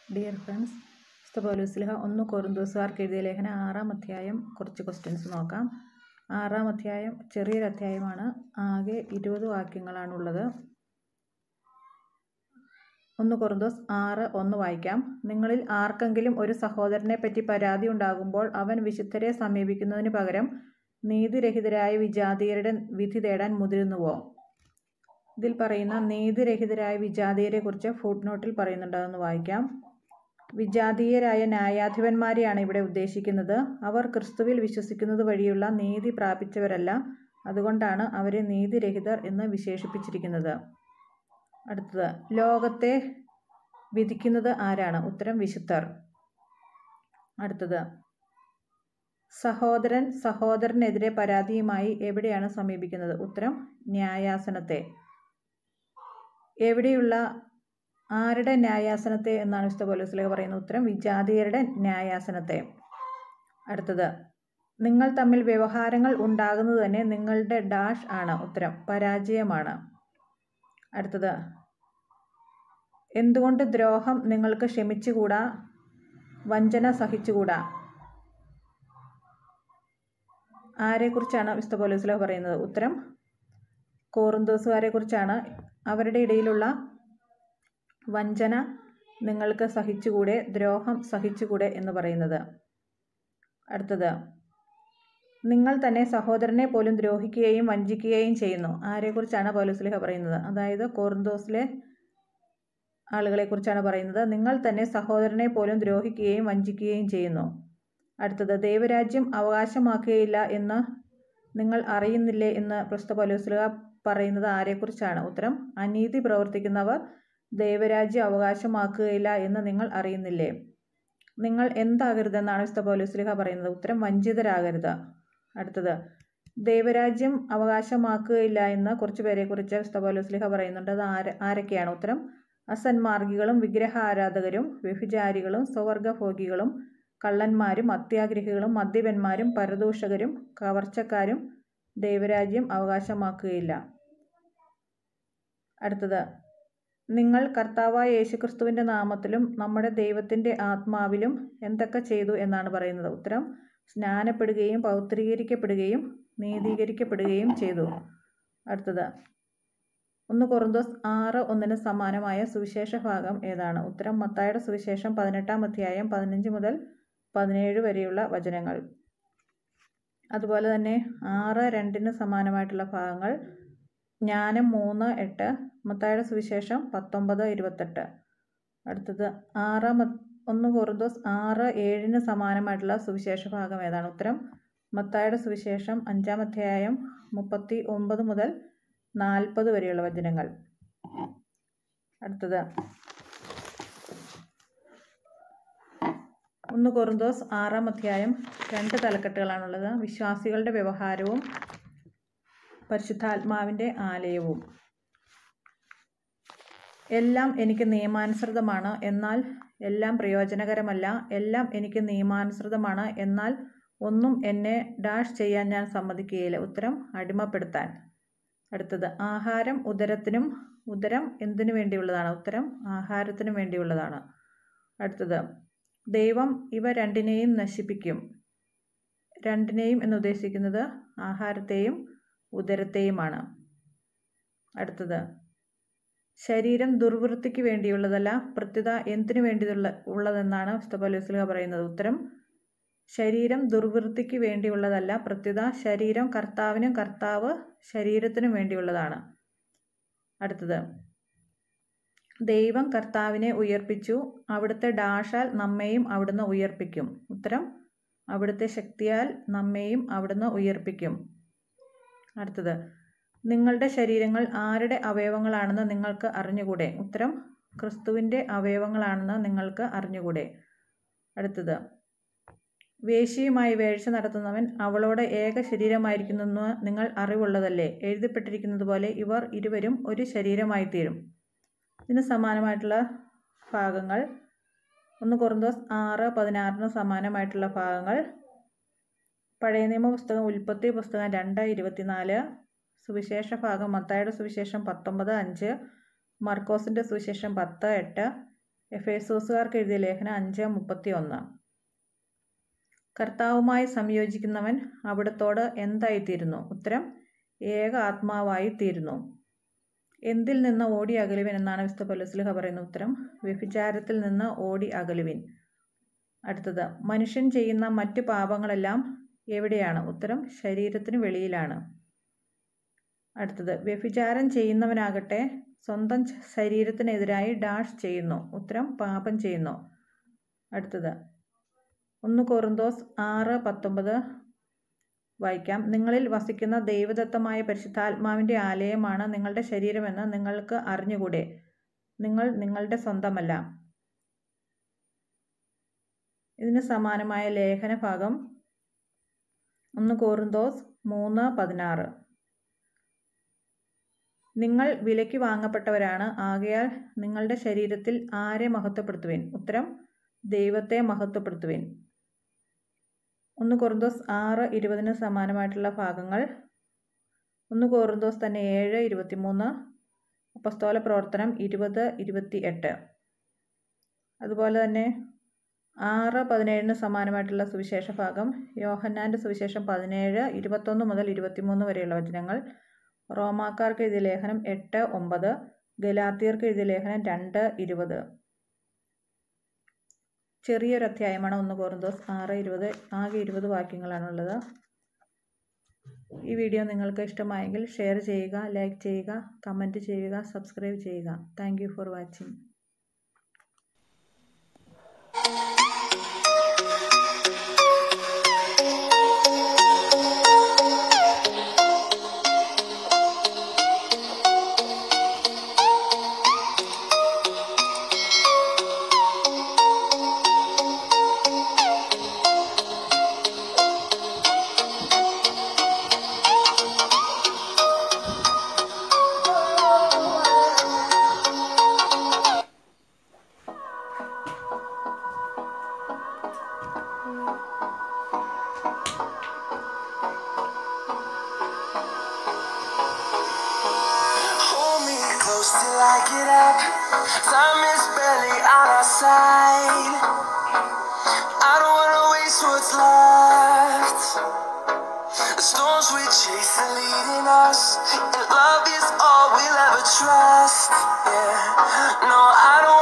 Dear friends വിശുദ്ധ പൗലോസ്ലിഹ ഒന്ന് കൊറിന്തോസുകാർക്ക് എഴുതിയ ലേഖനം ആറാം അധ്യായം കുറച്ച് ക്വസ്റ്റ്യൻസ് നോക്കാം ആറാം അധ്യായം ചെറിയൊരു അധ്യായമാണ് ആകെ ഇരുപത് വാക്യങ്ങളാണുള്ളത് ഒന്ന് കൊറിന്തോസ് ആറ് ഒന്ന് വായിക്കാം നിങ്ങളിൽ ആർക്കെങ്കിലും ഒരു സഹോദരനെ പറ്റി പരാതി ഉണ്ടാകുമ്പോൾ അവൻ വിശുദ്ധരെ സമീപിക്കുന്നതിന് പകരം നീതിരഹിതരായ വിജാതീയരുടെ വിധി തേടാൻ മുതിരുന്നുവോ ഇതിൽ പറയുന്ന നീതിരഹിതരായ വിജാതീയരെ കുറിച്ച് ഫുഡ് നോട്ടിൽ പറയുന്നുണ്ട് അതൊന്ന് വായിക്കാം വിജാതീയരായ ന്യായാധിപന്മാരെയാണ് ഇവിടെ ഉദ്ദേശിക്കുന്നത് അവർ ക്രിസ്തുവിൽ വിശ്വസിക്കുന്നത് വഴിയുള്ള നീതി പ്രാപിച്ചവരല്ല അതുകൊണ്ടാണ് അവരെ നീതിരഹിതർ എന്ന് വിശേഷിപ്പിച്ചിരിക്കുന്നത് അടുത്തത് ലോകത്തെ വിധിക്കുന്നത് ആരാണ് ഉത്തരം വിശുദ്ധർ അടുത്തത് സഹോദരൻ സഹോദരനെതിരെ പരാതിയുമായി എവിടെയാണ് സമീപിക്കുന്നത് ഉത്തരം ന്യായാസനത്തെ എവിടെയുള്ള ആരുടെ ന്യായാസനത്തെ എന്നാണ് വിശുദ്ധ പോലീസിലേക്ക് പറയുന്നത് ഉത്തരം വിജാതീയരുടെ ന്യായാസനത്തെ അടുത്തത് നിങ്ങൾ തമ്മിൽ വ്യവഹാരങ്ങൾ ഉണ്ടാകുന്നത് തന്നെ നിങ്ങളുടെ ഡാഷ് ആണ് ഉത്തരം പരാജയമാണ് അടുത്തത് എന്തുകൊണ്ട് ദ്രോഹം നിങ്ങൾക്ക് ക്ഷമിച്ചുകൂടാ വഞ്ചന സഹിച്ചുകൂടാ ആരെക്കുറിച്ചാണ് വിശുദ്ധ പോലീസിലോ പറയുന്നത് ഉത്തരം കോറുന്തോസുകാരെ കുറിച്ചാണ് അവരുടെ ഇടയിലുള്ള വഞ്ചന നിങ്ങൾക്ക് സഹിച്ചുകൂടെ ദ്രോഹം സഹിച്ചുകൂടെ എന്ന് പറയുന്നത് അടുത്തത് നിങ്ങൾ തന്നെ സഹോദരനെ പോലും ദ്രോഹിക്കുകയും വഞ്ചിക്കുകയും ചെയ്യുന്നു ആരെക്കുറിച്ചാണ് പൗലോസ്ലിഹ പറയുന്നത് അതായത് കോർന്തോസിലെ ആളുകളെക്കുറിച്ചാണ് പറയുന്നത് നിങ്ങൾ തന്നെ സഹോദരനെ പോലും ദ്രോഹിക്കുകയും വഞ്ചിക്കുകയും ചെയ്യുന്നു അടുത്തത് ദൈവരാജ്യം അവകാശമാക്കുകയില്ല എന്ന് നിങ്ങൾ അറിയുന്നില്ലേ എന്ന് പ്രസ്തുത പൗലോസ്ലിഹ പറയുന്നത് ആരെക്കുറിച്ചാണ് ഉത്തരം അനീതി പ്രവർത്തിക്കുന്നവർ ദൈവരാജ്യം അവകാശമാക്കുകയില്ല എന്ന് നിങ്ങൾ അറിയുന്നില്ലേ നിങ്ങൾ എന്താകരുതെന്നാണ് വിശുദ്ധ പൗലോസ്ലിഹ പറയുന്നത് ഉത്തരം വഞ്ചിതരാകരുത് അടുത്തത് ദൈവരാജ്യം അവകാശമാക്കുകയില്ല എന്ന് കുറച്ച് പേരെക്കുറിച്ച് വിശുദ്ധ പൗലോസ്ലിഹ പറയുന്നുണ്ട് അത് ആര ആരൊക്കെയാണ് ഉത്തരം അസന്മാർഗികളും വിഗ്രഹ ആരാധകരും വ്യഭിചാരികളും സ്വവർഗഭോഗികളും കള്ളന്മാരും അത്യാഗ്രഹികളും മദ്യപന്മാരും പരദൂഷകരും കവർച്ചക്കാരും ദൈവരാജ്യം അവകാശമാക്കുകയില്ല അടുത്തത് നിങ്ങൾ കർത്താവായ യേശുക്രിസ്തുവിൻ്റെ നാമത്തിലും നമ്മുടെ ദൈവത്തിൻ്റെ ആത്മാവിലും എന്തൊക്കെ ചെയ്തു എന്നാണ് പറയുന്നത് ഉത്തരം സ്നാനപ്പെടുകയും പൗത്രീകരിക്കപ്പെടുകയും നീതീകരിക്കപ്പെടുകയും ചെയ്തു അടുത്തത് ഒന്ന് കൊറിന്തോസ് ആറ് ഒന്നിന് സമാനമായ സുവിശേഷ ഭാഗം ഏതാണ് ഉത്തരം മത്തായുടെ സുവിശേഷം പതിനെട്ടാം അധ്യായം പതിനഞ്ച് മുതൽ പതിനേഴ് വരെയുള്ള വചനങ്ങൾ അതുപോലെ തന്നെ ആറ് രണ്ടിന് സമാനമായിട്ടുള്ള ഭാഗങ്ങൾ ജ്ഞാനം മൂന്ന് എട്ട് മത്തായുടെ സുവിശേഷം പത്തൊമ്പത് ഇരുപത്തെട്ട് അടുത്തത് ആറ് ഒന്ന് കൊറിന്തോസ് ആറ് ഏഴിന് സമാനമായിട്ടുള്ള സുവിശേഷ ഭാഗം ഏതാണ് ഉത്തരം മത്തായുടെ സുവിശേഷം അഞ്ചാം അധ്യായം മുപ്പത്തി ഒമ്പത് മുതൽ നാൽപ്പത് വരെയുള്ള വചനങ്ങൾ അടുത്തത് ഒന്ന് കൊറിന്തോസ് ആറാം അധ്യായം രണ്ട് തലക്കെട്ടുകളാണുള്ളത് വിശ്വാസികളുടെ വ്യവഹാരവും പരിശുദ്ധാത്മാവിൻ്റെ ആലയവും എല്ലാം എനിക്ക് നിയമാനുസൃതമാണ് എന്നാൽ എല്ലാം പ്രയോജനകരമല്ല എല്ലാം എനിക്ക് നിയമാനുസൃതമാണ് എന്നാൽ ഒന്നും എന്നെ ഡാഷ് ചെയ്യാൻ ഞാൻ സമ്മതിക്കുകയില്ല ഉത്തരം അടിമപ്പെടുത്താൻ അടുത്തത് ആഹാരം ഉദരത്തിനും ഉദരം എന്തിനു വേണ്ടിയുള്ളതാണ് ഉത്തരം ആഹാരത്തിനു വേണ്ടിയുള്ളതാണ് അടുത്തത് ദൈവം ഇവ രണ്ടിനെയും നശിപ്പിക്കും രണ്ടിനെയും എന്ന് ഉദ്ദേശിക്കുന്നത് ആഹാരത്തെയും ഉദരത്തെയുമാണ് അടുത്തത് ശരീരം ദുർവൃത്തിക്ക് വേണ്ടിയുള്ളതല്ല പ്രത്യുത എന്തിനു വേണ്ടിയുള്ള ഉള്ളതെന്നാണ് വിസ്തപലോസ്ലിഹ പറയുന്നത് ഉത്തരം ശരീരം ദുർവൃത്തിക്ക് വേണ്ടിയുള്ളതല്ല പ്രത്യുത ശരീരം കർത്താവിനും കർത്താവ് ശരീരത്തിനും വേണ്ടിയുള്ളതാണ് അടുത്തത് ദൈവം കർത്താവിനെ ഉയർപ്പിച്ചു അവിടുത്തെ ഡാഷാൽ നമ്മെയും അവിടുന്ന് ഉയർപ്പിക്കും ഉത്തരം അവിടുത്തെ ശക്തിയാൽ നമ്മെയും അവിടുന്ന് ഉയർപ്പിക്കും അടുത്തത് നിങ്ങളുടെ ശരീരങ്ങൾ ആരുടെ അവയവങ്ങളാണെന്ന് നിങ്ങൾക്ക് അറിഞ്ഞുകൂടെ ഉത്തരം ക്രിസ്തുവിൻ്റെ അവയവങ്ങളാണെന്ന് നിങ്ങൾക്ക് അറിഞ്ഞുകൂടെ അടുത്തത് വേശിയുമായി വേഴ്ച നടത്തുന്നവൻ അവളോട് ഏക ശരീരമായിരിക്കുന്നെന്ന് നിങ്ങൾ അറിവുള്ളതല്ലേ എഴുതപ്പെട്ടിരിക്കുന്നത് പോലെ ഇവർ ഇരുവരും ഒരു ശരീരമായി തീരും ഇതിന് സമാനമായിട്ടുള്ള ഭാഗങ്ങൾ ഒന്ന് കൊറിന്തോസ് ആറ് പതിനാറിന് സമാനമായിട്ടുള്ള ഭാഗങ്ങൾ പഴയ നിയമ പുസ്തകം ഉൽപ്പത്തി പുസ്തകം രണ്ട് ഇരുപത്തിനാല് സുവിശേഷ ഭാഗം മത്തായുടെ സുവിശേഷം പത്തൊമ്പത് അഞ്ച് മർക്കോസിൻ്റെ സുവിശേഷം പത്ത് എട്ട് എഫേസോസുകാർക്ക് എഴുതിയ ലേഖനം അഞ്ച് മുപ്പത്തി ഒന്ന് കർത്താവുമായി സംയോജിക്കുന്നവൻ അവിടത്തോട് എന്തായിത്തീരുന്നു ഉത്തരം ഏക ആത്മാവായി തീരുന്നു എന്തിൽ നിന്ന് ഓടി അകലുവിൻ എന്നാണ് വിശുദ്ധ പൗലോസ്ലിഹ പറയുന്ന ഉത്തരം വ്യഭിചാരത്തിൽ നിന്ന് ഓടി അകലുവിൻ അടുത്തത് മനുഷ്യൻ ചെയ്യുന്ന മറ്റു പാപങ്ങളെല്ലാം എവിടെയാണ് ഉത്തരം ശരീരത്തിന് വെളിയിലാണ് അടുത്തത് വ്യഭിചാരം ചെയ്യുന്നവനാകട്ടെ സ്വന്തം ശരീരത്തിനെതിരായി ഡാഷ് ചെയ്യുന്നു ഉത്തരം പാപം ചെയ്യുന്നു അടുത്തത് ഒന്ന് കൊറിന്തോസ് ആറ് പത്തൊമ്പത് വായിക്കാം നിങ്ങളിൽ വസിക്കുന്ന ദൈവദത്തമായ പരിശുദ്ധാത്മാവിൻ്റെ ആലയമാണ് നിങ്ങളുടെ ശരീരമെന്ന് നിങ്ങൾക്ക് അറിഞ്ഞുകൂടെ നിങ്ങൾ നിങ്ങളുടെ സ്വന്തമല്ല ഇതിന് സമാനമായ ലേഖന ഭാഗം ഒന്ന് കോറിന്തോസ് മൂന്ന് പതിനാറ് നിങ്ങൾ വിലയ്ക്ക് വാങ്ങപ്പെട്ടവരാണ് ആകയാൽ നിങ്ങളുടെ ശരീരത്തിൽ ആരെ മഹത്വപ്പെടുത്തുവിൻ ഉത്തരം ദൈവത്തെ മഹത്വപ്പെടുത്തുവിൻ ഒന്ന് കൊറിന്തോസ് ആറ് ഇരുപതിന് സമാനമായിട്ടുള്ള ഭാഗങ്ങൾ ഒന്ന് കോറിന്തോസ് തന്നെ ഏഴ് ഇരുപത്തിമൂന്ന് അപ്പസ്തോല പ്രവർത്തനം ഇരുപത് ഇരുപത്തി എട്ട് അതുപോലെ തന്നെ ആറ് പതിനേഴിന് സമാനമായിട്ടുള്ള സുവിശേഷ ഭാഗം യോഹന്നാൻ്റെ സുവിശേഷം പതിനേഴ് ഇരുപത്തൊന്ന് മുതൽ ഇരുപത്തിമൂന്ന് വരെയുള്ള വചനങ്ങൾ റോമാക്കാർക്ക് എഴുതിയ ലേഖനം എട്ട് ഒമ്പത് ഗലാത്തിയർക്ക് എഴുതിയ ലേഖനം രണ്ട് ഇരുപത് ചെറിയൊരു അധ്യായമാണ് ഒന്ന് കോറിന്തോസ് ആറ് ഇരുപത് ആകെ ഇരുപത് വാക്യങ്ങളാണുള്ളത് ഈ വീഡിയോ നിങ്ങൾക്ക് ഇഷ്ടമായെങ്കിൽ ഷെയർ ചെയ്യുക ലൈക്ക് ചെയ്യുക കമൻറ്റ് ചെയ്യുക സബ്സ്ക്രൈബ് ചെയ്യുക thank you for watching Hold me close till I get up. Time is barely on our side. I don't wanna waste what's left. The storms we chase are leading us, and love is all we'll ever trust. Yeah, no, I don't